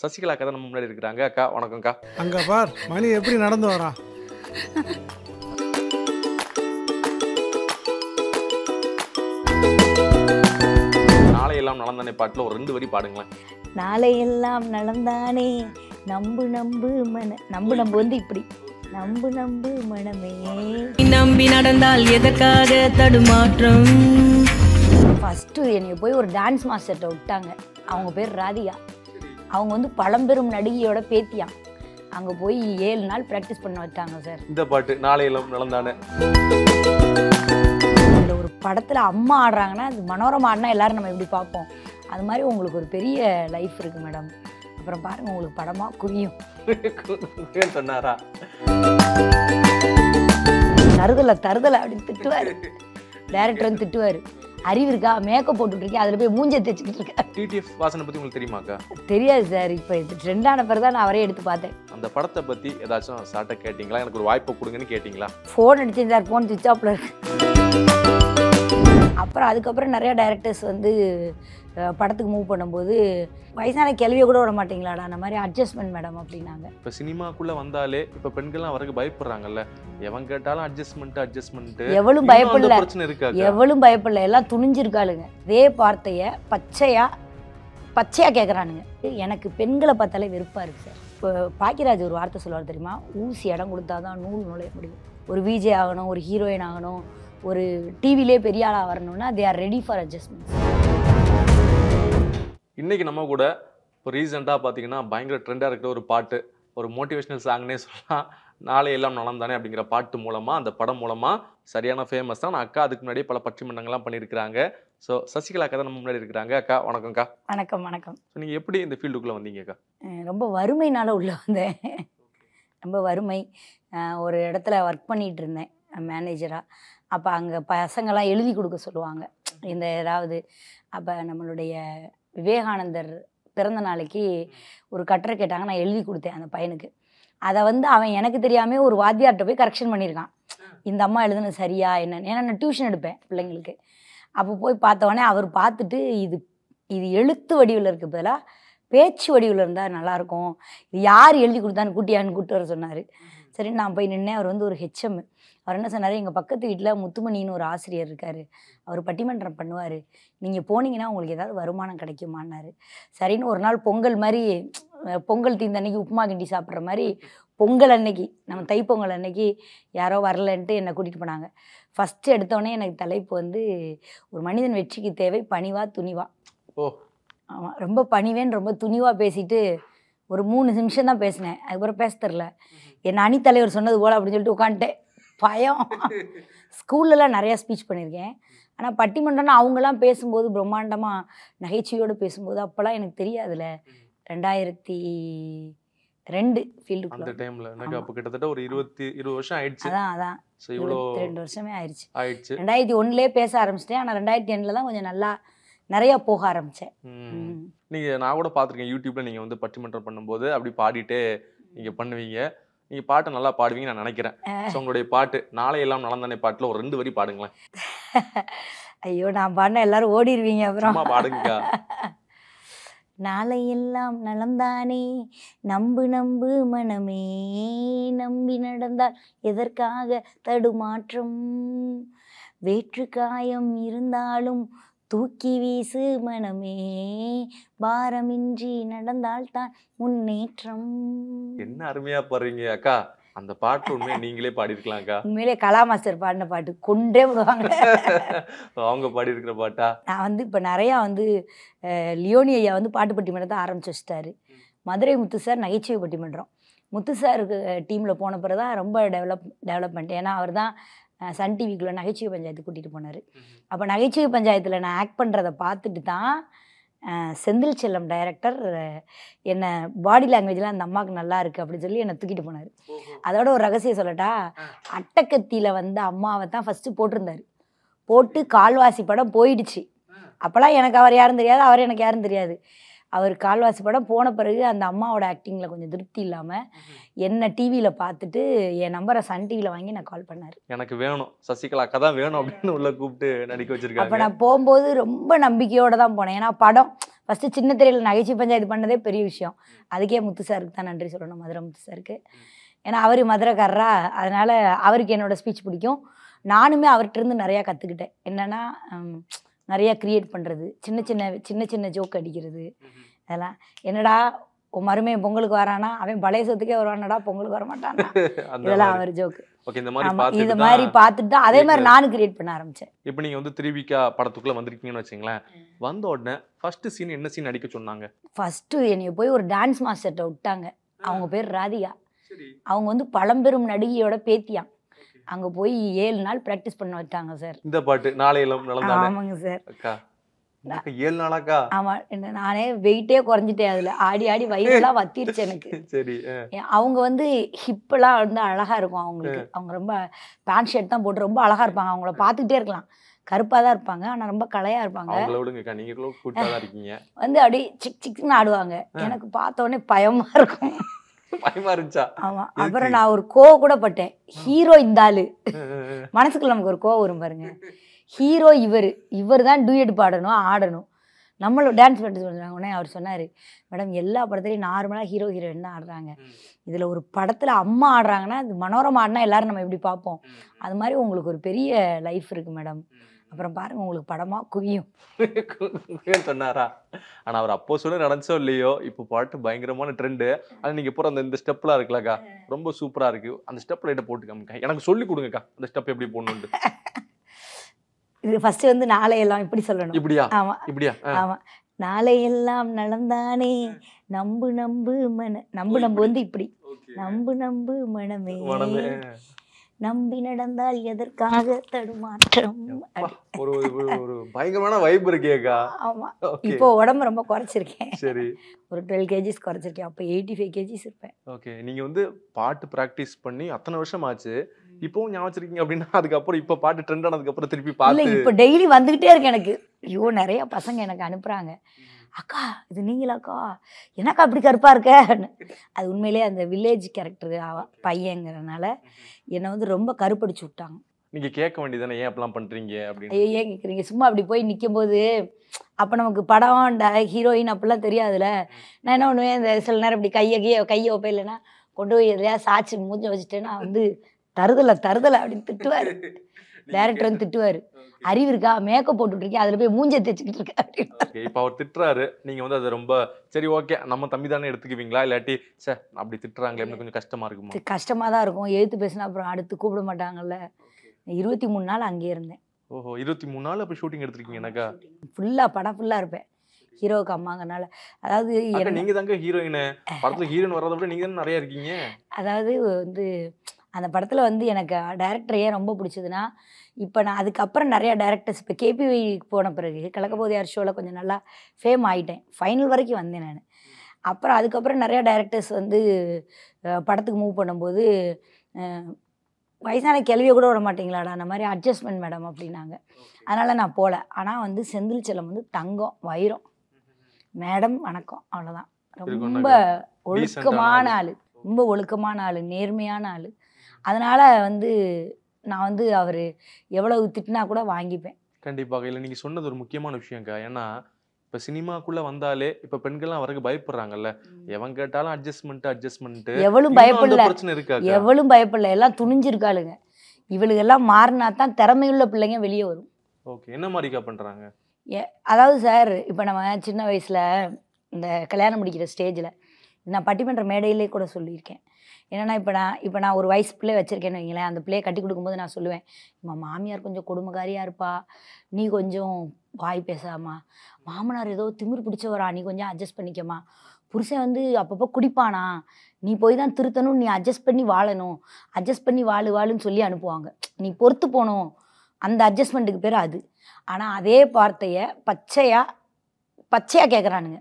சசிகலா அக்கா தான் நம்ம முன்னாடி இருக்கிறாங்க அக்கா வணக்கம்க்கா அங்க பார் மணி எப்படி நடந்து வரான் நாளை எல்லாம் நலந்தானே பாட்டில் ஒரு ரெண்டு வரி பாடுங்களேன் நாளையெல்லாம் நலந்தானே நம்பு நம்பு மன நம்பு நம்பு வந்து இப்படி நம்பு நம்பு மனமே நம்பி நடந்தால் எதற்காக தடுமாற்றம் ஃபஸ்ட்டு என்னை போய் ஒரு டான்ஸ் மாஸ்டர்கிட்ட விட்டாங்க அவங்க பேர் ராதிகா அவங்க வந்து பழம்பெரும் நடிகையோட பேத்தியாம் அங்கே போய் ஏழு நாள் ப்ராக்டிஸ் பண்ண வச்சாங்க சார் இந்த பாட்டு நாளை எல்லாம் நலந்தானே இந்த ஒரு படத்தில் அம்மா ஆடுறாங்கன்னா அது மனோரமா ஆடினா எல்லாரும் நம்ம எப்படி பார்ப்போம் அது மாதிரி உங்களுக்கு ஒரு பெரிய லைஃப் இருக்குது மேடம் அப்புறம் பாருங்கள் உங்களுக்கு படமாக புரியும் ஏன் சொன்னாரா தருதலை தருதலை அப்படின்னு திட்டுவார் டேரக்டர் வந்து திட்டுவார் அறிவு இருக்கா மேக்கப் போட்டுட்டு இருக்கேன் அதில் போய் மூஞ்சை தைச்சிக்கிட்டு இருக்கேன் டிடிஎஃப் வாசனை பத்தி உங்களுக்கு தெரியுமாக்கா தெரியாது சார் இப்போ இது ட்ரெண்டான பிறகு தான் நான் அவரே எடுத்து பார்த்தேன் அந்த படத்தை பத்தி ஏதாச்சும் சாட்டை கேட்டிங்களா எனக்கு ஒரு வாய்ப்பு கொடுங்கன்னு கேட்டிங்களா ஃபோன் அடிச்சேன் சார் ஃபோன் சுவிச் ஆஃபில் இருக்கு அப்புறம் அதுக்கப்புறம் நிறைய டைரக்டர்ஸ் வந்து அஹ், படத்துக்கு மூவ் பண்ணும்போது வயசான கேள்வியை கூட விட மாட்டீங்களாடா அந்த மாதிரி அட்ஜஸ்ட்மெண்ட் மேடம் அப்படின்னாங்க இப்ப சினிமாக்குள்ள வந்தாலே இப்ப பெண்கள்லாம் வரக்கு பயப்படுறாங்கல்ல எவன் கேட்டாலும் அட்ஜஸ்ட்மெண்ட் அட்ஜஸ்ட்மெண்ட் எவளும் பயப்படல பிரச்சனை இருக்காக்கா எவளும் பயப்படல எல்லாம் துணிஞ்சிருக்காளுங்க இதே வார்த்தையை பச்சையா பச்சையா கேட்குறானுங்க எனக்கு பெண்களை பார்த்தாலே வெறுப்பாக இருக்கு சார் இப்போ பாக்கியராஜ் ஒரு வார்த்தை சொல்லுவார் தெரியுமா ஊசி இடம் கொடுத்தாதான் நூல் நுழைய முடியும் ஒரு விஜே ஆகணும் ஒரு ஹீரோயின் ஆகணும் ஒரு டிவிலே பெரிய ஆளாக வரணும்னா they are ready for adjustment இன்னைக்கு நம்ம கூட இப்போ ரீசெண்டாக பார்த்தீங்கன்னா பயங்கர ட்ரெண்டாக இருக்கிற ஒரு பாட்டு ஒரு மோட்டிவேஷனல் சாங்னே சொல்லலாம் நாளை எல்லாம் நலம் தானே அப்படிங்கிற பாட்டு மூலமாக அந்த படம் மூலமாக சரியான ஃபேமஸ் தான் நான் அக்கா அதுக்கு முன்னாடியே பல பட்டிமன்றங்கள்லாம் பண்ணியிருக்கிறாங்க ஸோ சசிகலா அக்கா தான் நம்ம முன்னாடி இருக்கிறாங்க அக்கா வணக்கம்க்கா வணக்கம் வணக்கம் ஸோ நீங்கள் எப்படி இந்த ஃபீல்டுக்குள்ளே வந்தீங்க அக்கா அஹ் ரொம்ப வறுமைனால உள்ள வந்தேன் ரொம்ப வறுமை அஹ் ஒரு இடத்துல ஒர்க் பண்ணிட்டு இருந்தேன் மேனேஜராக அப்போ அங்கே பசங்கள்லாம் எழுதி கொடுக்க சொல்லுவாங்க இந்த ஏதாவது அப்போ நம்மளுடைய விவேகானந்தர் பிறந்த நாளைக்கு ஒரு கட்டுரை கேட்டாங்க நான் எழுதி கொடுத்தேன் அந்த பையனுக்கு அதை வந்து அவன் எனக்கு தெரியாமே ஒரு வாத்தியார்கிட்ட போய் கரெக்ஷன் பண்ணியிருக்கான் இந்த அம்மா எழுதுனது சரியா என்னன்னு ஏன்னா நான் டியூஷன் எடுப்பேன் பிள்ளைங்களுக்கு அப்போ போய் பார்த்தவொடனே அவர் பார்த்துட்டு இது இது எழுத்து வடிவில் இருக்க பதிலாக பேச்சு வடிவில் இருந்தால் நல்லாயிருக்கும் இது யார் எழுதி கொடுத்தான்னு கூட்டியான்னு கூப்பிட்டு வர சொன்னார் சரி நான் போய் நின்னேன் அவர் வந்து ஒரு ஹெச்எம் அவர் என்ன சொன்னார் எங்கள் பக்கத்து வீட்டில் முத்துமணின்னு ஒரு ஆசிரியர் இருக்கார் அவர் பட்டிமன்றம் பண்ணுவார் நீங்கள் போனீங்கன்னா உங்களுக்கு ஏதாவது வருமானம் கிடைக்குமான்னாரு சரின்னு ஒரு நாள் பொங்கல் மாதிரி அஹ், பொங்கல் தீந்த அன்னைக்கு உப்புமா கிண்டி சாப்பிட்ற மாதிரி பொங்கல் அன்னைக்கு நம்ம தைப்பொங்கல் அன்னைக்கு யாரோ வரலன்ட்டு என்னை கூட்டிகிட்டு போனாங்க ஃபஸ்ட்டு எடுத்தோடனே எனக்கு தலைப்பு வந்து ஒரு மனிதன் வெற்றிக்கு தேவை பணிவா துணிவா ஓ ஆமாம் ரொம்ப பணிவேன்னு ரொம்ப துணிவாக பேசிட்டு ஒரு மூணு நிமிஷம் தான் பேசினேன் அதுக்கப்புறம் பேச தெரில என் அணித்தலைவர் சொன்னது போல் அப்படின்னு சொல்லிட்டு உட்காந்துட்டேன் பயம் ஸ்கூல்லலாம் நிறையா ஸ்பீச் பண்ணியிருக்கேன் ஆனால் பட்டிமன்றம்னா அவங்கெல்லாம் பேசும்போது பிரம்மாண்டமாக நகைச்சுவையோடு பேசும்போது அப்போல்லாம் எனக்கு தெரியாதுல்ல ரெண்டாயிரத்தி ரெண்டு அந்த ஃபீல்டுக்குள்ள டைம்ல எனக்கு ஆமா. அப்போ கிட்டத்தட்ட ஒரு இருபத்தி இருபது வருஷம் ஆயிடுச்சு அதான் அதான் ஸோ இவ்வளோ இருபத்தி ரெண்டு வருஷமே ஆயிடுச்சு ஆயிடுச்சு ரெண்டாயிரத்தி ஒன்றுலேயே பேச ஆரம்பிச்சிட்டேன் ஆனால் ரெண்டாயிரத்தி ரெண்டில் தான் கொஞ்சம் நல்லா நிறையா போக ஆரம்பித்தேன் ம். நீங்க நான் கூட பார்த்துருக்கேன் யூடியூப்ல நீங்க வந்து பட்டிமன்றம் பண்ணும்போது அப்படி பாடிட்டே நீங்க பண்ணுவீங்க நீங்க பாட்டை நல்லா பாடுவீங்க நான் நினைக்கிறேன் ஸோ உங்களுடைய பாட்டு நாளை எல்லாம் நலந்தானே பாட்டுல ஒரு ரெண்டு வரி பாடுங்களேன் ஐயோ நான் பாடினா எல்லாரும் ஓடிடுவீங்க அப்புறம் சும்மா பாடுங்கக்கா நாளையெல்லாம் நலம்தானே நம்பு நம்பு மனமே நம்பி நடந்தால் எதற்காக தடுமாற்றம் வேற்று காயம் இருந்தாலும் தூக்கி வீசு மனமே பாரமின்றி நடந்தால்தான் முன்னேற்றம் என்ன அருமையா பாடுறீங்க அக்கா அந்த பாட்டு உண்மையை நீங்களே பாடிருக்கலாம்க்கா உண்மையிலே கலா மாஸ்டர் பாடின பாட்டு கொண்டே விடுவாங்க அவங்க பாடி இருக்கிற பாட்டா நான் வந்து இப்போ நிறையா வந்து அஹ், லியோனி ஐயா வந்து பாட்டு பட்டிமன்றத்தை ஆரம்பிச்சு வச்சிட்டாரு மதுரை முத்து சார் நகைச்சுவை பட்டிமன்றம் முத்து சாருக்கு டீமில் போன பிறகு தான் ரொம்ப டெவலப் டெவலப்மெண்ட் ஏன்னா அவர் தான் சன் டிவிக்குள்ளே நகைச்சுவை பஞ்சாயத்து கூட்டிகிட்டு போனார் அப்போ நகைச்சுவை பஞ்சாயத்தில் நான் ஆக்ட் பண்ணுறதை பார்த்துட்டு தான் அஹ், செந்தில் செல்லம் டைரக்டர் என்னை பாடி லாங்குவேஜ்லாம் அந்த அம்மாவுக்கு நல்லா இருக்குது அப்படின்னு சொல்லி என்னை தூக்கிட்டு போனார் அதோட ஒரு ரகசியம் சொல்லட்டா அட்டக்கத்தியில் வந்து அம்மாவை தான் ஃபஸ்ட்டு போட்டிருந்தாரு போட்டு கால்வாசி படம் போயிடுச்சு அப்போல்லாம் எனக்கு அவர் யாரும் தெரியாது அவர் எனக்கு யாரும் தெரியாது அவர் கால்வாசி படம் போன பிறகு அந்த அம்மாவோட ஆக்டிங்கில் கொஞ்சம் திருப்தி இல்லாமல் என்ன டிவியில் பார்த்துட்டு என் நம்பரை சன் டிவியில் வாங்கி நான் கால் பண்ணார் எனக்கு வேணும் சசிகலா அக்கா தான் வேணும் அப்படின்னு உள்ள கூப்பிட்டு நடிக்க அப்போ வச்சிருக்காங்க நான் போகும்போது ரொம்ப நம்பிக்கையோடு தான் போனேன் ஏன்னா படம் ஃபஸ்ட்டு சின்ன திரையில் நகைச்சுவை பஞ்சாயத்து பண்ணதே பெரிய விஷயம் அதுக்கே முத்து சாருக்கு தான் நன்றி சொல்லணும் மதுரை முத்து சாருக்கு ஏன்னா அவர் மதுரைக்காரரா அதனால் அவருக்கு என்னோட ஸ்பீச் பிடிக்கும் நானுமே அவர்கிட்ட இருந்து நிறையா கற்றுக்கிட்டேன் என்னென்னா நிறையா க்ரியேட் பண்ணுறது சின்ன சின்ன சின்ன சின்ன ஜோக் அடிக்கிறது அதெல்லாம் என்னடா உன் மருமையன் பொங்கலுக்கு வரானா அவன் பழைய சொத்துக்கே வருவானடா பொங்கலுக்கு வர மாட்டானா அந்த இதெல்லாம் மாதிரி. அவர் ஜோக்கு ஓகே இந்த மாதிரி ஆமா பார்த்துட்டு இது தான் மாதிரி பார்த்துட்டு தான் அதே மாதிரி நானும் கிரியேட் பண்ண ஆரம்பிச்சேன் இப்போ நீங்க வந்து திருவிக்கா படத்துக்குள்ள வந்திருக்கீங்கன்னு வச்சுங்களேன் வந்த உடனே ஃபர்ஸ்ட் சீன் என்ன சீன் அடிக்க சொன்னாங்க ஃபஸ்ட்டு என்னைய போய் ஒரு டான்ஸ் மாஸ்டர்கிட்ட விட்டாங்க அவங்க பேர் ராதிகா சரி அவங்க வந்து பழம்பெரும் நடிகையோட பேத்தியாம் அங்கே போய் ஏழு நாள் ப்ராக்டிஸ் பண்ண வச்சாங்க சார் இந்த பாட்டு நாளையிலும் நடந்தானே ஆமாங்க சார் அக்கா அக்கா, ஏழு நாளாக்கா ஆமாம் என்ன நானே வெயிட்டே குறைஞ்சிட்டேன் அதில் ஆடி ஆடி வயிறுலாம் வத்திருச்சு எனக்கு சரி ஆ. ஏன் அவங்க வந்து ஹிப்பெல்லாம் வந்து அழகாக இருக்கும் அவங்களுக்கு அவங்க ரொம்ப பேண்ட் ஷர்ட் தான் போட்டு ரொம்ப அழகாக இருப்பாங்க அவங்கள பார்த்துக்கிட்டே இருக்கலாம் கருப்பாக தான் இருப்பாங்க ஆனால் ரொம்ப கலையாக இருப்பாங்க அவங்கள விடுங்கக்கா நீங்க கூட கூட்டா தான் இருக்கீங்க வந்து அப்படியே சிக் சிக்னு ஆடுவாங்க எனக்கு பார்த்த உடனே பயமாக இருக்கும் பயமா இருந்துச்சா ஆமாம் எதுக்கு? அப்புறம் நான் ஒரு கோவம் கூட பட்டேன் ஹீரோ இந்த ஆளு மனசுக்குள்ள நமக்கு ஒரு கோவம் வரும் பாருங்க ஹீரோ இவர் இவர் தான் டூயட் பாடணும் ஆடணும் நம்மளும் டான்ஸ் பண்ணி சொல்கிறாங்க உடனே அவர் சொன்னார் மேடம் எல்லா படத்துலையும் நார்மலாக ஹீரோ ஹீரோயின் தான் ஆடுறாங்க இதில் ஒரு படத்தில் அம்மா ஆடுறாங்கன்னா அது மனோரமா ஆடினா எல்லாரும் நம்ம எப்படி பார்ப்போம் அது மாதிரி உங்களுக்கு ஒரு பெரிய லைஃப் இருக்குது மேடம் அப்புறம் பாருங்க உங்களுக்கு படமாக குவியும் சொன்னாரா ஆனா அவர் அப்போ சொல்ல நடந்துச்சோ இல்லையோ இப்போ பாட்டு பயங்கரமான ட்ரெண்டு ஆனா நீங்க போற அந்த இந்த ஸ்டெப்லாம் இருக்குல்லக்கா ரொம்ப சூப்பரா இருக்கு அந்த ஸ்டெப் லைட்டை போட்டு காமிக்கா எனக்கு சொல்லி கொடுங்கக்கா அந்த ஸ்டெப் எப்படி போடணும்னு இது ஃபஸ்ட்டு வந்து நாளையெல்லாம் இப்படி சொல்லணும் இப்படியா ஆமாம் இப்படியா ஆ. ஆமாம் நாளையெல்லாம் நலந்தானே நம்பு நம்பு மன நம்பு நம்பு வந்து இப்படி நம்பு நம்பு மனமே மனமே. நம்பி நடந்தால் எதற்காக தடுமாற்றம் அப்பா, ஒரு ஒரு- ஒரு பயங்கரமான வைப் இருக்கேக்கா ஆமா ஓகே இப்போ உடம்பு ரொம்ப குறைச்சிருக்கேன் சரி ஒரு டுவெல் கேஜிஸ் குறைச்சிருக்கேன் அப்போ எயிட்டி ஃபைவ் கேஜிஸ் இருப்பேன் ஓகே நீங்க வந்து பாட்டு பிராக்டிஸ் பண்ணி அத்தனை வருஷம் ஆச்சு இப்பவும் ஞாபகம் வச்சிருக்கீங்க அப்படின்னா அதுக்கப்புறம் இப்ப பாட்டு ட்ரெண்ட் ஆனதுக்கு அப்புறம் திருப்பி இல்லை பார்த்து இப்போ டெய்லி வந்துகிட்டே இருக்கு எனக்கு ஐயோ நிறைய பசங்க எனக்கு அனுப்புறாங்க அக்கா இது நீங்களாக்கா என்னக்கா அப்படி கருப்பா இருக்க அது உண்மையிலேயே அந்த வில்லேஜ் கேரக்டர் பையங்கிறனால என்னை வந்து ரொம்ப கருப்படிச்சு விட்டாங்க நீங்க கேட்க வேண்டியதானே ஏன் அப்படிலாம் பண்றீங்க அப்படின்னு ஐயோ ஏன் கேட்குறீங்க சும்மா அப்படி போய் நிக்கும்போது அப்போ நமக்கு படம் ஹீரோயின் அப்படிலாம் தெரியாதுல்ல நான் என்ன பண்ணுவேன் இந்த சில நேரம் இப்படி கையை கையை கையை வைப்பேன் இல்லைன்னா கொண்டு போய் எதையா சாச்சி மூஞ்சி வச்சுட்டேன்னா வந்து தருதலை தருதலை அப்படின்னு திட்டுவார் டேரக்டர் வந்து திட்டுவார் அறிவு இருக்கா மேக்கப் போட்டுட்ருக்கேன் அதில் போய் மூஞ்சை தைச்சிக்கிட்டு இருக்க அப்படின்னு ஓகே இப்போ அவர் திட்டுறாரு நீங்க வந்து அது ரொம்ப சரி ஓகே நம்ம தம்பி தானே எடுத்துக்குவீங்களா இல்லாட்டி சே அப்படி திட்டுறாங்களே அப்படின்னு கொஞ்சம் கஷ்டமா இருக்குமா கஷ்டமாக தான் இருக்கும் எழுத்து பேசினா அப்புறம் அடுத்து கூப்பிட மாட்டாங்கல்ல இருபத்தி மூணு நாள் அங்கேயே இருந்தேன் ஓஹோ இருபத்தி மூணு நாள் அப்ப ஷூட்டிங் எடுத்திருக்கீங்க எனக்கா ஃபுல்லாக படம் ஃபுல்லாக இருப்பேன் ஹீரோவுக்கு அம்மாங்கனால அதாவது அக்கா, என்ன- நீங்க தாங்க ஹீரோயின் படத்துல ஹீரோயின் வர்றதை விட நீங்க தானே நிறைய இருக்கீங்க அதாவது வந்து அந்த படத்தில் வந்து எனக்கு டேரக்டர் ஏன் ரொம்ப பிடிச்சதுன்னா இப்போ நான் அதுக்கப்புறம் நிறையா டேரக்டர்ஸ் இப்போ கேபிவி போன பிறகு கலக்கப்போதையார் ஷோவில் கொஞ்சம் நல்லா ஃபேம் ஆகிட்டேன் ஃபைனல் வரைக்கும் வந்தேன் நான் அப்புறம் அதுக்கப்புறம் நிறையா டேரக்டர்ஸ் வந்து அஹ், படத்துக்கு மூவ் பண்ணும்போது அஹ், வயசான கேள்வியை கூட விட மாட்டீங்களாடா அந்த மாதிரி அட்ஜஸ்ட்மெண்ட் மேடம் அப்படின்னாங்க அதனால் நான் போகல ஆனால் வந்து செந்தில் செல்லம் வந்து தங்கம் வைரம் மேடம் வணக்கம் அவ்வளோதான் இருக்கும் ரொம்ப நாங்க. ஒழுக்கமான Decent-ஆன ஆள் ரொம்ப ஒழுக்கமான ஆள் நேர்மையான ஆள் அதனால வந்து நான் வந்து அவர் எவ்வளவு திட்டினா கூட வாங்கிப்பேன் கண்டிப்பாக இல்லை நீங்க சொன்னது ஒரு முக்கியமான விஷயம்க்கா ஏன்னா இப்ப சினிமாக்குள்ள வந்தாலே இப்ப பெண்கள்லாம் வரக்கு பயப்படுறாங்கல்ல எவன் கேட்டாலும் அட்ஜஸ்ட்மெண்ட் அட்ஜஸ்ட்மெண்ட் எவளும் பயப்படல பிரச்சனை இருக்காக்கா எவளும் பயப்படல எல்லாம் துணிஞ்சிருக்காளுங்க இவளுக்கு எல்லாம் மாறினா தான் திறமையுள்ள பிள்ளைங்க வெளியே வரும் ஓகே என்ன மாதிரிக்கா பண்றாங்க அதாவது சார் இப்போ நம்ம சின்ன வயசில் இந்த கல்யாணம் முடிக்கிற ஸ்டேஜில் நான் பட்டிமன்ற மேடையிலே கூட சொல்லியிருக்கேன் என்னன்னா இப்போ நான் இப்போ நான் ஒரு வயசு பிள்ளை வச்சுருக்கேன்னு வைங்களேன் அந்த பிள்ளையை கட்டி கொடுக்கும்போது நான் சொல்லுவேன் இம்மா மாமியார் கொஞ்சம் கொடுமைக்காரியாக இருப்பா நீ கொஞ்சம் வாய் பேசாமா மாமனார் ஏதோ திமிர் பிடிச்சவரா நீ கொஞ்சம் அட்ஜஸ்ட் பண்ணிக்கம்மா புருஷன் வந்து அப்பப்போ குடிப்பானா நீ போய் தான் திருத்தணும் நீ அட்ஜஸ்ட் பண்ணி வாழணும் அட்ஜஸ்ட் பண்ணி வாழு வாழுன்னு சொல்லி அனுப்புவாங்க நீ பொறுத்து போகணும் அந்த அட்ஜஸ்ட்மெண்ட்டுக்கு பேர் அது ஆனால் அதே வார்த்தையை பச்சையாக பச்சையாக கேட்குறானுங்க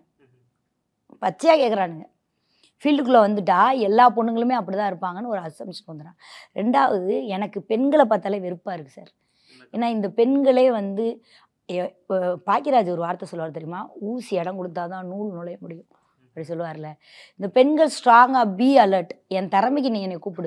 பச்சையாக கேட்குறானுங்க ஃபீல்டுக்குள்ளே வந்துட்டா எல்லா பொண்ணுங்களுமே அப்படி தான் இருப்பாங்கன்னு ஒரு அசம்ஷன் வந்துடுறான் ரெண்டாவது எனக்கு பெண்களை பார்த்தாலே வெறுப்பாக இருக்குது சார் ஏன்னா இந்த பெண்களே வந்து எ- இப்போ பாக்கியராஜ் ஒரு வார்த்தை சொல்லுவார் தெரியுமா ஊசி இடம் கொடுத்தா தான் நூல் நுழைய முடியும் அப்படி சொல்லுவார்ல இந்த பெண்கள் ஸ்ட்ராங்காக பி அலர்ட் என் திறமைக்கு நீ என்னை கூப்பிடு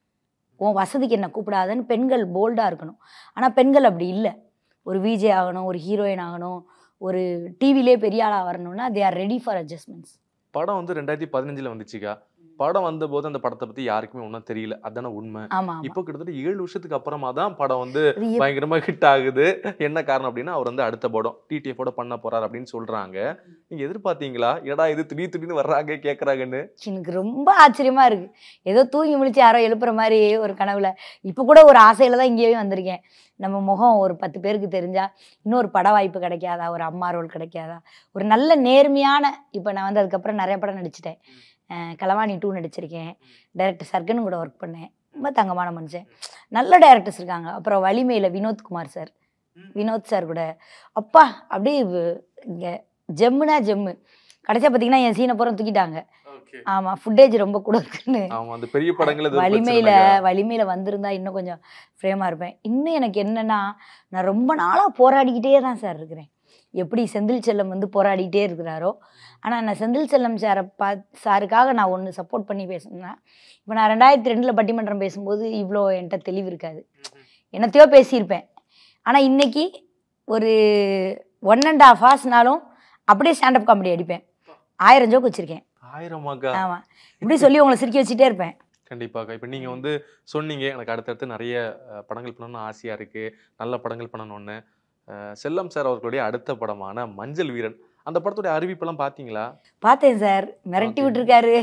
உன் வசதிக்கு என்னை கூப்பிடாதன்னு பெண்கள் போல்டாக இருக்கணும் ஆனால் பெண்கள் அப்படி இல்லை ஒரு விஜே ஆகணும் ஒரு ஹீரோயின் ஆகணும் ஒரு டிவிலே பெரிய ஆளாக வரணும்னா they are ready for adjustments படம் வந்து ரெண்டாயிரத்தி பதினஞ்சுல வந்துச்சுக்கா படம் வந்தபோது அந்த படத்தை பத்தி யாருக்குமே ஒன்றும் தெரியல அதானே உண்மை ஆமாம் இப்போ கிட்டத்தட்ட ஏழு வருஷத்துக்கு அப்புறமா தான் படம் வந்து ஆமாம் பயங்கரமா ஹிட் ஆகுது என்ன காரணம் அப்படின்னா அவர் வந்து அடுத்த படம் டிடிஎஃபோட பண்ண போறாரு அப்படின்னு சொல்றாங்க நீங்க எதிர்பார்த்தீங்களா எடா இது திடீர் திடீர்னு வர்றாங்க கேக்குறாங்கன்னு எனக்கு ரொம்ப ஆச்சரியமா இருக்கு ஏதோ தூங்கி முழிச்சு யாரோ எழுப்புற மாதிரி ஒரு கனவுல இப்போ கூட ஒரு ஆசையில தான் இங்கேயே வந்திருக்கேன் நம்ம முகம் ஒரு பத்து பேருக்கு தெரிஞ்சா இன்னொரு பட வாய்ப்பு கிடைக்காதா ஒரு அம்மா ரோல் கிடைக்காதா ஒரு நல்ல நேர்மையான இப்போ நான் வந்து அதுக்கப்புறம் நிறைய படம் நடிச்சிட்டேன் அஹ் களவாணி டூ நடிச்சிருக்கேன் டைரக்டர் சர்க்கனும் கூட ஒர்க் பண்ணேன் ரொம்ப தங்கமான மனுஷன் நல்ல டைரக்டர்ஸ் இருக்காங்க அப்புறம் வலிமையில் வினோத்குமார் சார் வினோத் சார் கூட அப்பா அப்படியே இங்கே ஜெம்முனா ஜெம்மு கடைசியாக பார்த்தீங்கன்னா என் சீனை பூரா தூக்கிட்டாங்க ஆமாம் ஃபுட்டேஜ் ரொம்ப கூட இருக்குன்னு ஆமா அந்த பெரிய படங்கள் எதுவும் வலிமையில பிரச்சனை இல்லையா? வலிமையில வந்திருந்தா இன்னும் கொஞ்சம் ஃப்ரேமா இருப்பேன் இன்னும் எனக்கு என்னன்னா நான் ரொம்ப நாளா போராடிக்கிட்டே தான் சார் இருக்கிறேன் எப்படி செந்தில் செல்லம் வந்து போராடிக்கிட்டே இருக்கிறாரோ ஆனா நான் செந்தில் செல்லம் சாரை பா சாருக்காக நான் ஒன்று சப்போர்ட் பண்ணி பேசணும்னா இப்போ நான் ரெண்டாயிரத்தி ரெண்டில் பட்டிமன்றம் பேசும்போது இவ்வளோ என்கிட்ட தெளிவு இருக்காது என்னத்தையோ பேசியிருப்பேன் ஆனா இன்னைக்கு ஒரு ஒன் அண்ட் ஹாஃப் ஹார்ஸ்னாலும் அப்படியே ஸ்டாண்டப் காமெடி அடிப்பேன் ஆயிரம் ஜோக் வச்சிருக்கேன் ஆயிரமாக்கா ஆமா இப்படி சொல்லி உங்களை சிரிக்க வச்சுட்டே இருப்பேன் கண்டிப்பாக்கா இப்போ நீங்க வந்து சொன்னீங்க எனக்கு அடுத்தடுத்து நிறைய அஹ், படங்கள் பண்ணணும்னு ஆசையா இருக்கு நல்ல படங்கள் பண்ணணும்னு அஹ், செல்லம் சார் அவர்களுடைய அடுத்த படமான மஞ்சள் வீரன் அந்த படத்துடைய அறிவிப்பெல்லாம் பாத்தீங்களா பார்த்தேன் சார் மிரட்டி Okay. விட்டுருக்காரு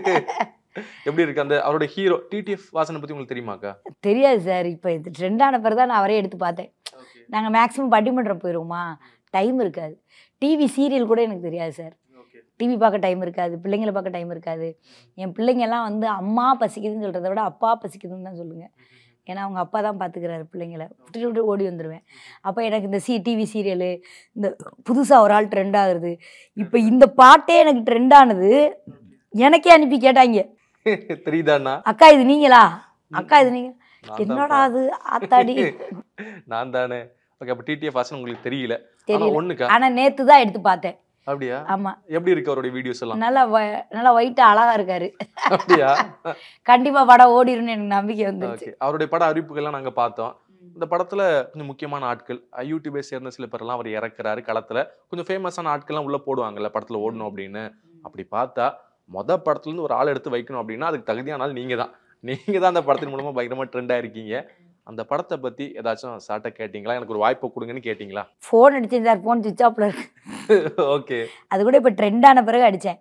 எப்படி இருக்கு அந்த அவரோட ஹீரோ டிடிஎஃப் வாசனை பத்தி உங்களுக்கு தெரியுமாக்கா தெரியாது சார் இப்போ இது ட்ரெண்டான பிறகு தான் நான் அவரே எடுத்து பார்த்தேன் நாங்கள் மேக்ஸிமம் பட்டிமன்றம் போயிடுவோமா டைம் இருக்காது டிவி சீரியல் கூட எனக்கு தெரியாது சார் டிவி பார்க்க டைம் இருக்காது பிள்ளைங்களை பார்க்க டைம் இருக்காது என் பிள்ளைங்க எல்லாம் வந்து அம்மா பசிக்குதுன்னு சொல்கிறத விட அப்பா பசிக்குதுன்னு தான் சொல்லுங்க ஏன்னா அவங்க அப்பா தான் பார்த்துக்கிறாரு பிள்ளைங்கள விட்டுட்டு விட்டு ஓடி வந்துடுவேன் அப்போ எனக்கு இந்த சி டிவி சீரியலு இந்த புதுசாக ஒரு ஆள் ட்ரெண்ட் ஆகுறது இப்போ இந்த பாட்டே எனக்கு ட்ரெண்ட் ஆனது எனக்கே அனுப்பி கேட்டாங்க தெரியுதாண்ணா அக்கா இது நீங்களா அக்கா இது நீங்க நான் என்னடா தான்ப்பா. அது ஆத்தாடி நான் தானே ஓகே அப்ப டிடிஎஃப் வாசன் உங்களுக்கு தெரியல ஆனா தெரியல ஒண்ணுக்கா ஆனா நேத்து தான் எடுத்து பார்த்தேன் அப்படியா ஆமா எப்படி இருக்கு அவருடைய வீடியோஸ் எல்லாம் நல்லா வ- நல்லா ஒயிட்டா அழகா இருக்காரு அப்படியா கண்டிப்பா படம் ஓடிரும்னு எனக்கு நம்பிக்கை வந்துருச்சு ஓகே அவருடைய பட அறிவிப்புகள்லாம் நாங்க பார்த்தோம் இந்த படத்துல கொஞ்சம் முக்கியமான ஆட்கள் அஹ் யூடியூபை சேர்ந்த சில பேர்லாம் அவர் இறக்குறாரு களத்துல கொஞ்சம் ஃபேமஸான ஆட்கள்லாம் உள்ள போடுவாங்கல்ல படத்துல ஓடணும் அப்படின்னு அப்படி பார்த்தா மொத படத்துல இருந்து ஒரு ஆள் எடுத்து வைக்கணும் அப்படின்னா அதுக்கு தகுதியான ஆள் நீங்க தான் நீங்க தான் அந்த படத்தின் மூலமா பயங்கரமா ட்ரெண்ட் ஆயிருக்கீங்க அந்த படத்தை பத்தி ஏதாச்சும் சாட்டை கேட்டீங்களா எனக்கு ஒரு வாய்ப்பு கொடுங்கன்னு கேட்டீங்களா ஃபோன் அடிச்சேன் சார் ஃபோன் சுவிச் ஆஃப்ல இருக்கு ஓகே அது கூட இப்போ ட்ரெண்டான பிறகு அடித்தேன்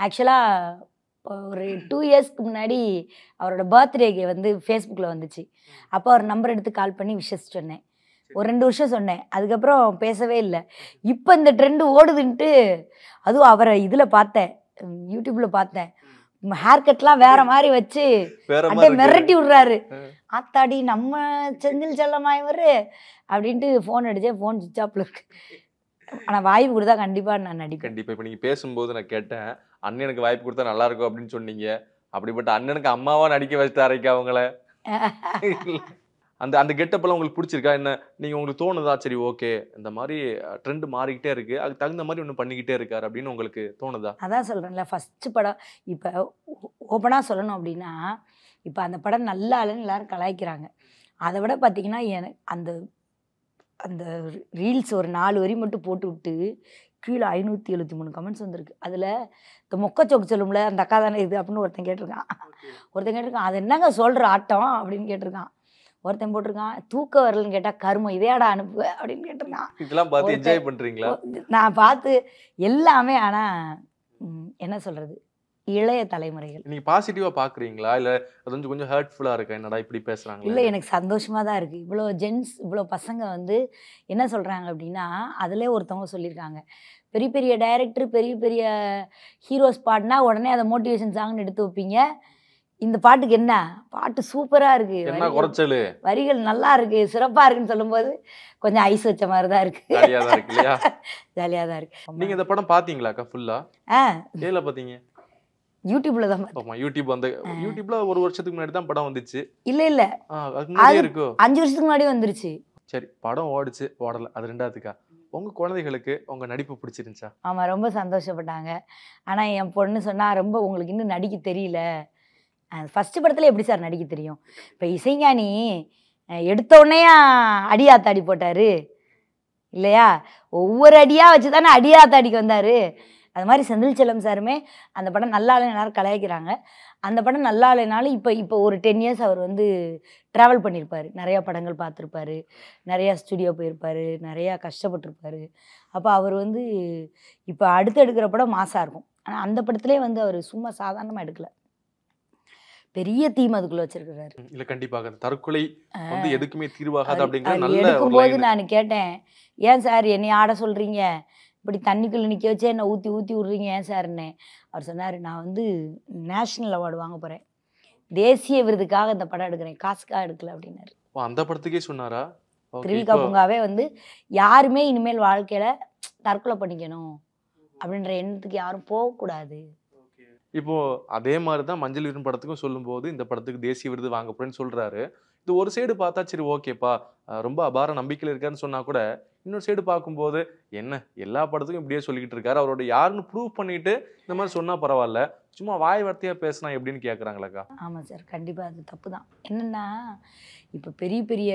ஆக்சுவலாக ஒரு டூ இயர்ஸ்க்கு முன்னாடி அவரோட பர்த்டேக்கு வந்து ஃபேஸ்புக்கில் வந்துச்சு அப்போ அவர் நம்பர் எடுத்து கால் பண்ணி விஷஸ் சொன்னேன் ஒரு ரெண்டு வருஷம் சொன்னேன் அதுக்கப்புறம் பேசவே இல்லை இப்போ இந்த ட்ரெண்டு ஓடுதுன்ட்டு அதுவும் அவரை இதில் பார்த்தேன் யூடியூப்பில் பார்த்தேன் ஹேர் கட்லாம் வேற மாதிரி வச்சு வேற அப்படியே மாதிரி மிரட்டி இருக்கு. விடுறாரு ம். ஆத்தாடி நம்ம செந்தில் செல்லமா இவரு அப்படின்ட்டு ஃபோன் அடிச்சேன் ஃபோன் சுவிச் ஆஃப்ல இருக்கு ஆனால் வாய்ப்பு கொடுத்தா கண்டிப்பாக நான் நடிப்பேன் கண்டிப்பா இப்ப நீங்க பேசும்போது நான் கேட்டேன் அண்ணனுக்கு வாய்ப்பு கொடுத்தா நல்லா இருக்கும் அப்படின்னு சொன்னீங்க அப்படிப்பட்ட அண்ணனுக்கு அம்மாவா நடிக்க வச்சுட்டாரைக்கா அவங்கள அந்த அந்த கெட்டப்பெல்லாம் உங்களுக்கு பிடிச்சிருக்கா என்ன நீங்க உங்களுக்கு தோணுதா சரி ஓகே இந்த மாதிரி ட்ரெண்ட் மாறிக்கிட்டே இருக்கு அதுக்கு தகுந்த மாதிரி ஒன்று பண்ணிக்கிட்டே இருக்காரு அப்படின்னு உங்களுக்கு தோணுதா அதான் சொல்கிறேன்ல ஃபஸ்ட்டு படம் இப்போ ஓப்பனாக சொல்லணும் அப்படின்னா இப்போ அந்த படம் நல்லா இல்லைன்னு எல்லாரும் கலாய்க்கிறாங்க அதை விட பார்த்தீங்கன்னா எனக்கு அந்த அந்த ரீல்ஸ் ஒரு நாலு வரி மட்டும் போட்டு விட்டு கீழே ஐநூற்றி எழுபத்தி மூணு கமெண்ட்ஸ் வந்திருக்கு அதில் இந்த மொக்கச்சோக்கு சொல்லும்ல அந்த அக்கா தானே இது அப்படின்னு ஒருத்தன் கேட்டிருக்கான் ஒருத்தன் கேட்டிருக்கான் அது என்னங்க சொல்கிற ஆட்டம் அப்படின்னு கேட்டிருக்கான் ஒருத்தன் போட்டிருக்கான் தூக்க வரலன்னு கேட்டால் கருமம் இதையாடா அனுப்பு அப்படின்னு கேட்டிருக்கான் இதெல்லாம் பார்த்து ஒருத்தன் என்ஜாய் பண்றீங்களா நான் பார்த்து எல்லாமே ஆனால் என்ன சொல்கிறது இளைய தலைமுறைகள் நீங்க பாசிட்டிவா பாக்குறீங்களா இல்ல அது கொஞ்சம் கொஞ்சம் ஹர்ட்ஃபுல்லா இருக்கா என்னடா இப்படி பேசுறாங்களே இல்லை எனக்கு சந்தோஷமாக தான் இருக்குது இவ்வளோ ஜென்ஸ் இவ்வளோ பசங்க வந்து என்ன சொல்கிறாங்க அப்படின்னா அதிலே ஒருத்தவங்க சொல்லியிருக்காங்க பெரிய பெரிய டைரக்டர் பெரிய பெரிய ஹீரோஸ் பாடினா உடனே அதை மோட்டிவேஷன் சாங்னு எடுத்து வைப்பீங்க இந்த பாட்டுக்கு என்ன பாட்டு சூப்பராக இருக்குது என்ன குறைச்சலு வரிகள் நல்லா இருக்கு சிறப்பாக இருக்குன்னு சொல்லும்போது கொஞ்சம் ஐஸ் வச்ச மாதிரி தான் இருக்கு ஜாலியா தான் இருக்கு இல்லையா ஜாலியாக தான் இருக்கு நீங்க இந்த படம் பாத்தீங்களாக்கா ஃபுல்லா ஆ ஏல பாத்தீங்க யூடியூப்ல தான் பார்த்தேன் ஆமா யூடியூப் வந்து யூடியூப்ல ஒரு வருஷத்துக்கு முன்னாடி தான் படம் வந்துச்சு இல்லை இல்லை ஆ, அதுக்கு முன்னாடியே அது- இருக்கோ அஞ்சு வருஷத்துக்கு முன்னாடி வந்துருச்சு சரி படம் ஓடுச்சு ஓடல அது ரெண்டாவதுக்கா உங்க குழந்தைகளுக்கு உங்க நடிப்பு பிடிச்சிருந்துச்சா ஆமாம் ரொம்ப சந்தோஷப்பட்டாங்க ஆனால் என் பொண்ணு சொன்னா ரொம்ப உங்களுக்கு இன்னும் நடிக்க தெரியல ஃபஸ்ட்டு படத்தில் எப்படி சார் நடிக்க தெரியும் இப்போ இசைஞானி அஹ், எடுத்த உடனே அடியாத்தாடி போட்டார் இல்லையா ஒவ்வொரு அடியாக வச்சு தானே அடியாத்தாடிக்கு வந்தார் அது மாதிரி செந்தில் செல்லம் சாருமே அந்த படம் நல்லா இல்லைன்னு எல்லாரும் கலாய்க்கிறாங்க அந்த படம் நல்லா இல்லைனாலும் இப்போ இப்போ ஒரு டென் இயர்ஸ் அவர் வந்து ட்ராவல் பண்ணியிருப்பார் நிறையா படங்கள் பார்த்துருப்பாரு நிறையா ஸ்டுடியோ போயிருப்பார் நிறையா கஷ்டப்பட்டிருப்பாரு அப்போ அவர் வந்து இப்போ அடுத்து எடுக்கிற படம் மாசாக இருக்கும் ஆனால் அந்த படத்துலேயே வந்து அவர் சும்மா சாதாரணமாக எடுக்கல பெரிய தீம் அதுக்குள்ளே வச்சிருக்கிறாரு இல்ல கண்டிப்பாக அந்த தற்கொலை வந்து எதுக்குமே தீர்வாகாது அவர் அப்படிங்கிற அவர் நல்ல ஒரு எடுக்கும்போது line. நான் கேட்டேன் ஏன் சார் என்னை ஆட சொல்கிறீங்க இப்படி தண்ணிக்குள்ளே நிற்க வச்சே என்னை ஊற்றி ஊற்றி விட்றீங்க ஏன் சார்னே அவர் சொன்னார் நான் வந்து நேஷ்னல் அவார்டு வாங்க போகிறேன் தேசிய விருதுக்காக இந்த படம் எடுக்கிறேன் காசுக்காக எடுக்கல அப்படின்னாரு ஓ, அந்த படத்துக்கே சொன்னாரா Okay, திருவிக்கா இப்போ- பூங்காவே வந்து யாருமே இனிமேல் வாழ்க்கையில் தற்கொலை பண்ணிக்கணும் அப்படின்ற எண்ணத்துக்கு யாரும் போகக்கூடாது இப்போ அதே மாதிரி தான் மஞ்சள் வீரன் படத்துக்கும் சொல்லும்போது இந்த படத்துக்கு தேசிய விருது வாங்க போறேன்னு சொல்றாரு இது ஒரு சைடு பார்த்தா சரி ஓகேப்பா அஹ் ரொம்ப அபார நம்பிக்கையில் இருக்காருன்னு சொன்னா கூட இன்னொரு சைடு பார்க்கும்போது என்ன எல்லா படத்துக்கும் இப்படியே சொல்லிக்கிட்டு இருக்காரு அவரோட யாருன்னு ப்ரூவ் பண்ணிட்டு இந்த மாதிரி சொன்னா பரவாயில்ல சும்மா வாய் வார்த்தையா பேசினா எப்படின்னு கேக்குறாங்களாக்கா ஆமாம் சார் கண்டிப்பாக அது தப்பு தான் என்னென்னா இப்போ பெரிய பெரிய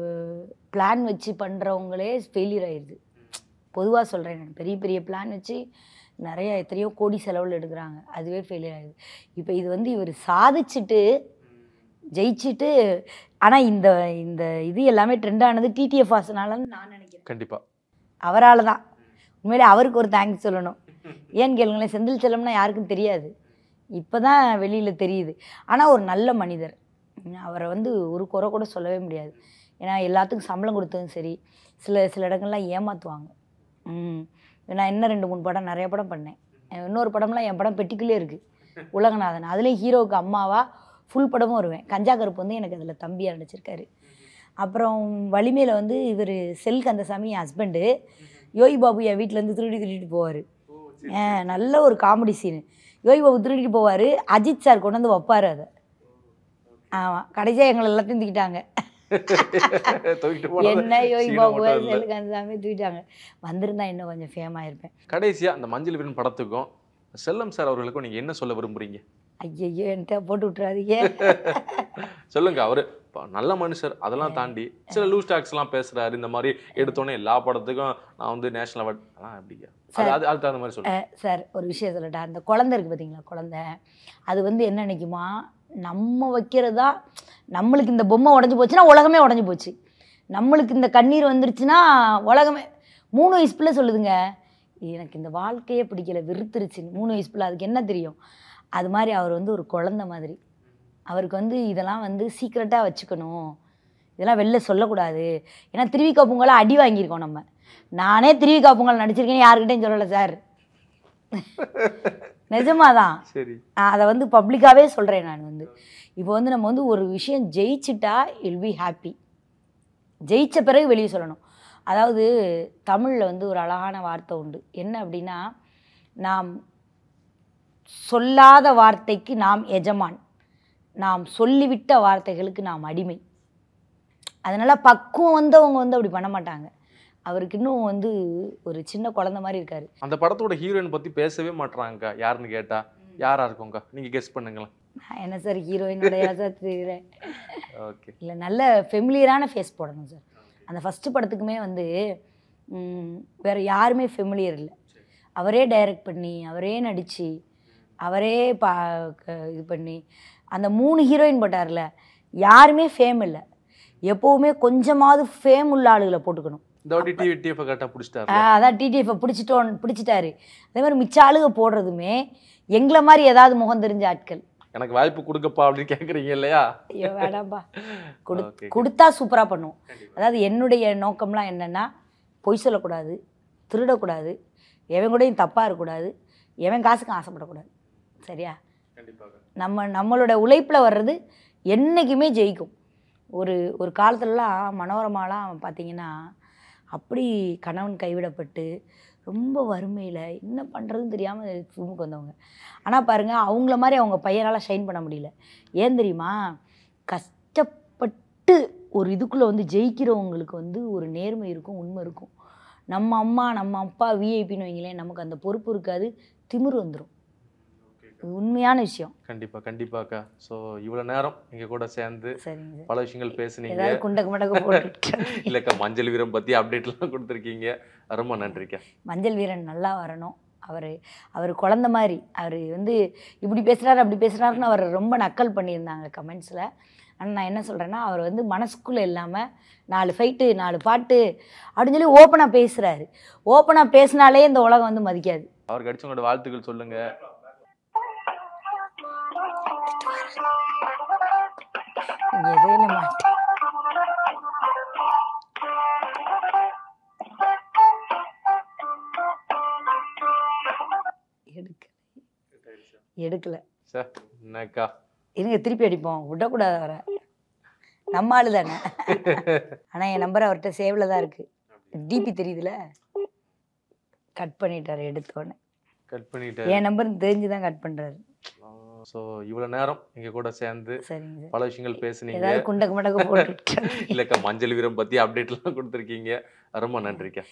பிளான் வச்சு பண்ணுறவங்களே ஃபெயிலியர் ஆயிடுது பொதுவாக சொல்கிறேன் நான் பெரிய பெரிய பிளான் வச்சு நிறைய எத்தனையோ கோடி செலவில் எடுக்கிறாங்க அதுவே ஃபெயிலியர் ஆகுது இப்போ இது வந்து இவர் சாதிச்சுட்டு ஜெயிச்சுட்டு ஆனால் இந்த இந்த இது எல்லாமே ட்ரெண்ட் ஆனது டிடிஎஃப் வாசனாலன்னு நான் நினைக்கிறேன் கண்டிப்பா அவரால் தான் உண்மையிலே அவருக்கு ஒரு தேங்க்ஸ் சொல்லணும் ஏன்னு கேளுங்களேன் செந்தில் செல்லம்னா யாருக்கும் தெரியாது இப்போ தான் வெளியில் தெரியுது ஆனால் ஒரு நல்ல மனிதர் உம், அவரை வந்து ஒரு குறை கூட சொல்லவே முடியாது ஏன்னா எல்லாத்துக்கும் சம்பளம் கொடுத்ததும் சரி சில சில இடங்கள்லாம் ஏமாற்றுவாங்க ம் நான் இன்னும் ரெண்டு மூணு படம் நிறைய படம் பண்ணேன் அஹ் இன்னொரு படம்லாம் என் படம் பெட்டிக்குள்ளே இருக்குது உலகநாதன் அதுலேயும் ஹீரோவுக்கு அம்மாவா ஃபுல் படமும் வருவேன் கஞ்சா கருப்பு வந்து எனக்கு அதில் தம்பியாக நடிச்சிருக்காரு அப்புறம் வலிமையில் வந்து இவர் செல் கந்தசாமி என் ஹஸ்பண்டு யோகி பாபு என் வீட்டிலேருந்து திருடி திருடிட்டு போவார் நல்ல ஒரு காமெடி சீனு யோகி பாபு திருடிட்டு போவார் அஜித் சார் கொண்டு வந்து வைப்பார் அதை ஆமாம் கடைசியாக எங்களை எல்லாத்தையும் தூக்கிட்டாங்க தூக்கிட்டு போனது என்ன யோகி சீனை பாபு மட்டும் இல்ல. செல் கந்தசாமி தூக்கிட்டாங்க வந்திருந்தா இன்னும் கொஞ்சம் ஃபேம் ஆயிருப்பேன் கடைசியா அந்த மஞ்சள் வீரன் படத்துக்கும் செல்லம் சார் அவர்களுக்கும் நீங்க என்ன சொல்ல விரும்புறீங்க ஐயையோ என்கிட்ட போட்டு விட்றாதீங்க சொல்லுங்க அவரு ப- நல்ல மனுஷர் அதெல்லாம் தாண்டி சில லூஸ் டாக்ஸ் எல்லாம் பேசுறாரு இந்த மாதிரி எடுத்தோன்னே எல்லா படத்துக்கும் நான் வந்து நேஷனல் அவார்ட் அதெல்லாம் எப்படிங்க அது அது அதுக்கு தகுந்த மாதிரி சொல்லுங்க சார் ஒரு விஷயம் சொல்லட்டா அந்த குழந்தை இருக்குது பார்த்தீங்களா குழந்தை அது வந்து என்ன நினைக்குமா நம்ம வைக்கிறதா நம்மளுக்கு இந்த பொம்மை உடஞ்சி போச்சுன்னா உலகமே உடஞ்சி போச்சு நம்மளுக்கு இந்த கண்ணீர் வந்துருச்சுன்னா உலகமே மூணு வயசு பிள்ளை சொல்லுதுங்க எனக்கு இந்த வாழ்க்கையே பிடிக்கல வெறுத்துருச்சுன்னு மூணு வயசு பிள்ளை அதுக்கு என்ன தெரியும் அது மாதிரி அவர் வந்து ஒரு குழந்தை மாதிரி அவருக்கு வந்து இதெல்லாம் வந்து சீக்ரெட்டாக வச்சுக்கணும் இதெல்லாம் வெளில சொல்லக்கூடாது ஏன்னா திருவிக்கா பூங்கால அடி வாங்கியிருக்கோம் நம்ம நானே திருவிக்கா பூங்கால் நடிச்சிருக்கேன்னு யாருக்கிட்டையும் சொல்லலை சார் நிஜமாதான் சரி அதை வந்து பப்ளிக்காகவே சொல்கிறேன் நான் வந்து இப்போ வந்து நம்ம வந்து ஒரு விஷயம் ஜெயிச்சிட்டா இல் பி ஹாப்பி ஜெயிச்ச பிறகு வெளியே சொல்லணும் அதாவது தமிழில் வந்து ஒரு அழகான வார்த்தை உண்டு என்ன அப்படின்னா நாம் சொல்லாத வார்த்தைக்கு நாம் எஜமான் நாம் சொல்லிவிட்ட வார்த்தைகளுக்கு நாம் அடிமை அதனால் பக்குவம் வந்தவங்க வந்து அப்படி பண்ண மாட்டாங்க அவருக்கு இன்னும் வந்து ஒரு சின்ன குழந்தை மாதிரி இருக்காரு அந்த படத்தோட ஹீரோயின் பத்தி பேசவே மாட்றாங்கக்கா யாருன்னு கேட்டா யாரா இருக்கும்க்கா நீங்க கெஸ் பண்ணுங்களேன் நான் என்ன சார் ஹீரோயினுடைய சார் தெரியுறேன் ஓகே இல்லை நல்ல ஃபெமிலியரான ஃபேஸ் போடணும் சார் அந்த ஃபஸ்ட்டு படத்துக்குமே வந்து ம், வேற யாருமே ஃபெமிலியர் இல்லை அவரே டைரக்ட் பண்ணி அவரே நடித்து அவரே பா க- இது பண்ணி அந்த மூணு ஹீரோயின் போட்டார்ல யாருமே ஃபேம் இல்லை எப்போவுமே கொஞ்சமாவது ஃபேம் உள்ள ஆளுகளை போட்டுக்கணும் இந்த வாட்டி டிவி டிஎஃப் கரெக்டாக பிடிச்சிட்டாரு ஆ, அதான் டிடிஎஃப் பிடிச்சிட்டோம் பிடிச்சிட்டாரு அதே மாதிரி மிச்ச ஆளுக போடுறதுமே எங்களை மாதிரி ஏதாவது முகம் தெரிஞ்ச ஆட்கள் எனக்கு வாய்ப்பு கொடுக்கப்பா அப்படின்னு கேக்குறீங்க இல்லையா ஐயோ வேடாம்பா கொடு Okay. கொடுத்தா சூப்பராக பண்ணுவோம் அதாவது என்னுடைய நோக்கம்லாம் என்னென்னா பொய் சொல்லக்கூடாது திருடக்கூடாது எவன் கூடயும் தப்பாக இருக்கக்கூடாது எவன் காசுக்கும் ஆசைப்படக்கூடாது சரியா கண்டிப்பாக நம்ம நம்மளோட உழைப்பில் வர்றது என்றைக்குமே ஜெயிக்கும் ஒரு ஒரு காலத்துலலாம் மனோரமாலாம் பார்த்தீங்கன்னா அப்படி கணவன் கைவிடப்பட்டு ரொம்ப வறுமையில் என்ன பண்ணுறதுன்னு தெரியாமல் ஃபிலிமுக்கு வந்தவங்க ஆனால் பாருங்கள் அவங்கள மாதிரி அவங்க பையனால் ஷைன் பண்ண முடியல ஏன் தெரியுமா கஷ்டப்பட்டு ஒரு இதுக்குள்ளே வந்து ஜெயிக்கிறவங்களுக்கு வந்து ஒரு நேர்மை இருக்கும் உண்மை இருக்கும் நம்ம அம்மா நம்ம அப்பா விஐபின்னு வைங்களேன் நமக்கு அந்த பொறுப்பு இருக்காது திமிரு வந்துடும் உண்மையான விஷயம் கண்டிப்பா கண்டிப்பாக்கா ஸோ இவ்வளவு நேரம் எங்க கூட சேர்ந்து சரிங்க சார் பல விஷயங்கள் பேசுனீங்க ஏதாவது குண்டக்கு மடக்கு போட்டு இல்லக்கா மஞ்சள் வீரம் பத்தி அப்டேட்லாம் கொடுத்துருக்கீங்க ரொம்ப நன்றிக்கா மஞ்சள் வீரன் நல்லா வரணும் அவர் அவர் குழந்த மாதிரி அவர் வந்து இப்படி பேசுகிறாரு அப்படி பேசுகிறாருன்னு அவர் ரொம்ப நக்கல் பண்ணியிருந்தாங்க கமெண்ட்ஸில் ஆனால் நான் என்ன சொல்கிறேன்னா அவர் வந்து மனசுக்குள்ளே இல்லாமல் நாலு ஃபைட்டு நாலு பாட்டு அப்படின்னு சொல்லி ஓப்பனாக பேசுகிறாரு ஓப்பனாக பேசினாலே இந்த உலகம் வந்து மதிக்காது அவருக்கு அடிச்சவங்களோட வாழ்த்துக்கள் சொல்லுங்க எதுவும் மாட்டேன் எடுக்கல எடுக்கல சார் என்னக்கா இருங்க திருப்பி அடிப்போம் விடக்கூடாது வர நம்ம ஆளு தானே ஆனால் என் நம்பர் அவர்கிட்ட சேவில் தான் இருக்கு டிபி தெரியுதுல கட் பண்ணிட்டாரு எடுத்தோடனே கட் பண்ணிட்டு என் நம்பர் தெரிஞ்சு தான் கட் பண்ணுறாரு ஸோ இவ்வளவு நேரம் எங்க கூட சேர்ந்து சரிங்க சார் பல விஷயங்கள் பேசுனீங்க ஏதாவது குண்டக்கு மடக்கு போட்டு இல்லக்கா மஞ்சள் வீரம் பத்தி அப்டேட்லாம் கொடுத்துருக்கீங்க ரொம்ப நன்றிக்கா